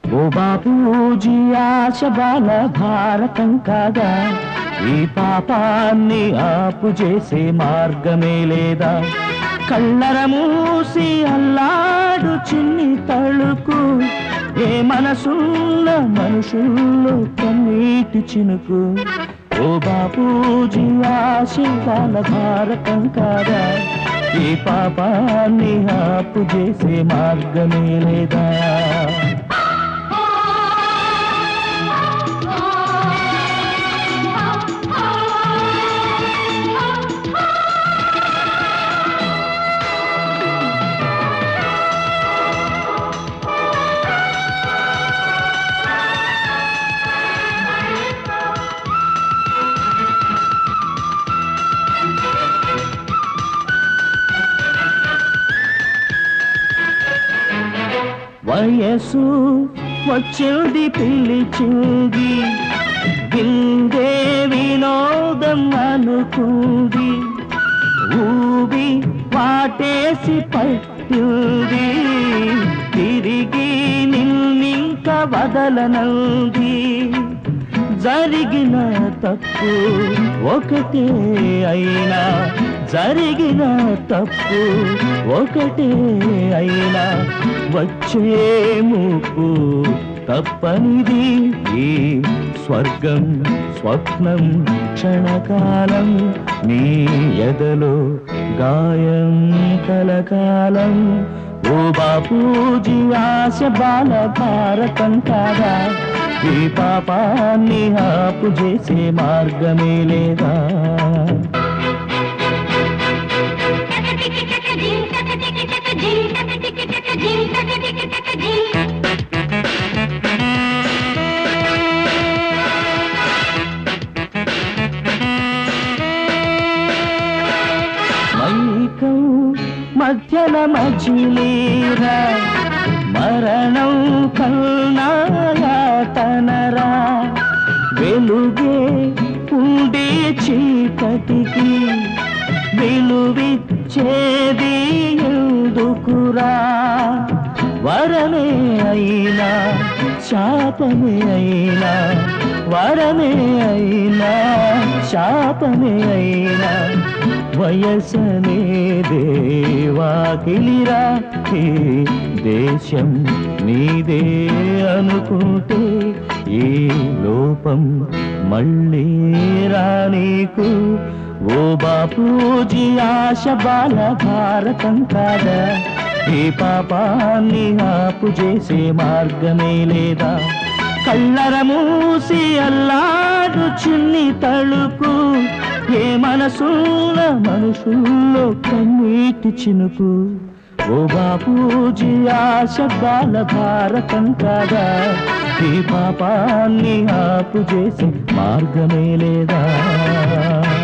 ఓ బాపూజీ ఆశ బాల భారతం కాదా ఈ పాపాన్ని ఆపు చేసే మార్గమే లేదా కళ్ళర మూసి అల్లాడు చిన్ని తళుకు ఏ మనసున్న మనుషుల్లో కన్నీటి చినుకు ఓ బాపూజీ ఆశ బాల భారతం కాదా ఈ పాపాన్ని ఆపు చేసే మార్గమే లేదా వయసు వచ్చింది పిలిచింది విందే వినోదం అనుకుంది ఊబి వాటేసి పట్టింది తిరిగి నిన్నింక వదలనంది జరిగిన తప్పు ఒకటే అయినా జరిగిన తప్పు ఒకటే అయినా వచ్చే ముప్పు తప్పనిది ఈ స్వర్గం స్వప్నం క్షణకాలం నీ ఎదలో గాయం కలకాలం ఓ బాపూజీ ఆశ బాల భారతం కాదా ఈ పాపాన్ని ఆపు చేసే మార్గమే లేదా మైకం మధ్యన మజిలీరా మరణం కల్నాయాతనరా వెలుగే ఉండే చీకటికి వెలువిచ్చేది ఎందుకురా వరమే అయినా శాపమే అయినా వరమే అయినా శాపమే అయినా వయసనే దేవాకిలిరా ఈ దేశం నీదే అనుకుంటే ఈ లోపం మళ్ళీ రానీకు ఓ బాపూజీ ఆశ బాల భారతం కాదా ఈ పాపాన్ని ఆపు చేసే మార్గమే లేదా కళ్ళర మూసి అల్లాడు చిన్ని తలుపు ఏ మనసున్న మనుషుల్లో కన్నీటి చినుకు ఓ బాపూజీ ఆశ బాల భారతం కాదా ఈ పాపాన్ని ఆపు చేసే మార్గమే లేదా